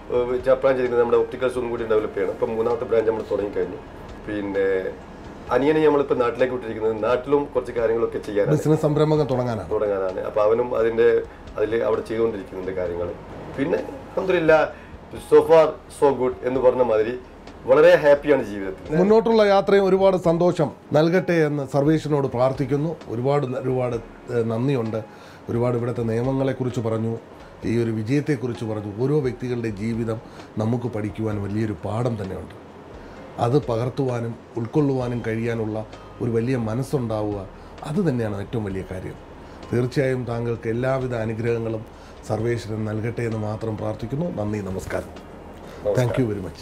ഏഹ് പ്ലാൻ ചെയ്തിരിക്കുന്നത് നമ്മുടെ ഒപ്റ്റിക്കൽസ് ഒന്നും കൂടി ഡെവലപ്പ് ചെയ്യണം ഇപ്പം മൂന്നാമത്തെ ബ്രാഞ്ച് നമ്മൾ തുടങ്ങിക്കഴിഞ്ഞു പിന്നെ അനിയനെ നമ്മളിപ്പോൾ നാട്ടിലേക്ക് വിട്ടിരിക്കുന്നത് നാട്ടിലും കുറച്ച് കാര്യങ്ങളൊക്കെ ചെയ്യാനാണ് ബിസിനസ് സംരംഭങ്ങൾ തുടങ്ങാനാണ് തുടങ്ങാനാണ് അപ്പോൾ അവനും അതിൻ്റെ അതിൽ അവിടെ ചെയ്തുകൊണ്ടിരിക്കുന്നുണ്ട് കാര്യങ്ങൾ പിന്നെ അലഹമില്ല സോ ഫാർ സോ ഗുഡ് എന്ന് പറഞ്ഞ മാതിരി വളരെ ഹാപ്പിയാണ് ജീവിതത്തിൽ മുന്നോട്ടുള്ള യാത്രയും ഒരുപാട് സന്തോഷം നൽകട്ടെ എന്ന് സർവേഷനോട് പ്രാർത്ഥിക്കുന്നു ഒരുപാട് ന- ഒരുപാട് ഏഹ്, നന്ദിയുണ്ട് ഒരുപാട് ഇവിടുത്തെ നിയമങ്ങളെക്കുറിച്ച് പറഞ്ഞു ഈ ഒരു വിജയത്തെക്കുറിച്ച് പറഞ്ഞു ഓരോ വ്യക്തികളുടെ ജീവിതം നമുക്ക് പഠിക്കുവാൻ വലിയൊരു പാഠം തന്നെയുണ്ട് അത് പകർത്തുവാനും ഉൾക്കൊള്ളുവാനും കഴിയാനുള്ള ഒരു വലിയ മനസ്സുണ്ടാവുക അത് തന്നെയാണ് ഏറ്റവും വലിയ കാര്യം തീർച്ചയായും താങ്കൾക്ക് എല്ലാവിധ അനുഗ്രഹങ്ങളും സർവേശ്വരൻ നൽകട്ടെ എന്ന് മാത്രം പ്രാർത്ഥിക്കുന്നു നന്ദി നമസ്കാരം thank you very much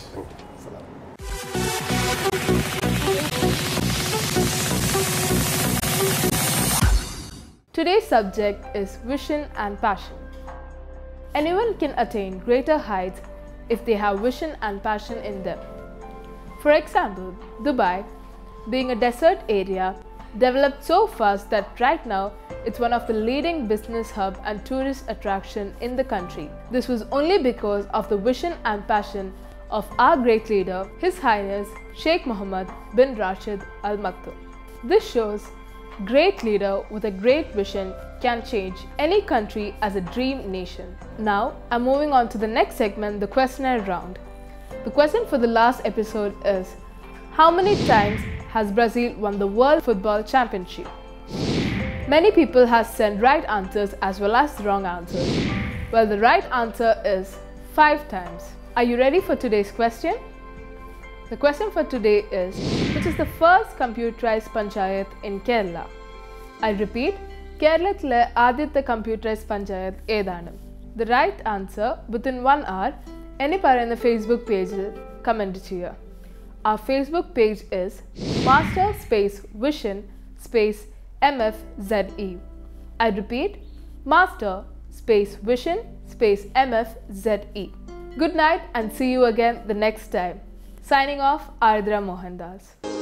Today's subject is vision and passion. Anyone can attain greater heights if they have vision and passion in them. For example, Dubai, being a desert area, developed so fast that right now it's one of the leading business hub and tourist attraction in the country. This was only because of the vision and passion of our great leader, His Highness Sheikh Mohammed bin Rashid Al Maktoum. This shows great leader with a great vision can change any country as a dream nation. Now, I'm moving on to the next segment, the questionnaire round. The question for the last episode is How many times has Brazil won the World Football Championship? Many people have sent right answers as well as wrong answers. Well, the right answer is 5 times. Are you ready for today's question? The question for today is Which is the first computerized panchayat in Kerala? I repeat, കേരളത്തിലെ ആദ്യത്തെ കമ്പ്യൂട്ടറൈസ് പഞ്ചായത്ത് ഏതാണ് the right answer within one hour എന്നെ പറയുന്ന ഫേസ്ബുക്ക് പേജിൽ കമൻറ്റ് ചെയ്യുക ആ Facebook page is master space vision space M F Z E I repeat master space vision space M F Z E good night and see you again the next time Signing off, Ardra Mohandas.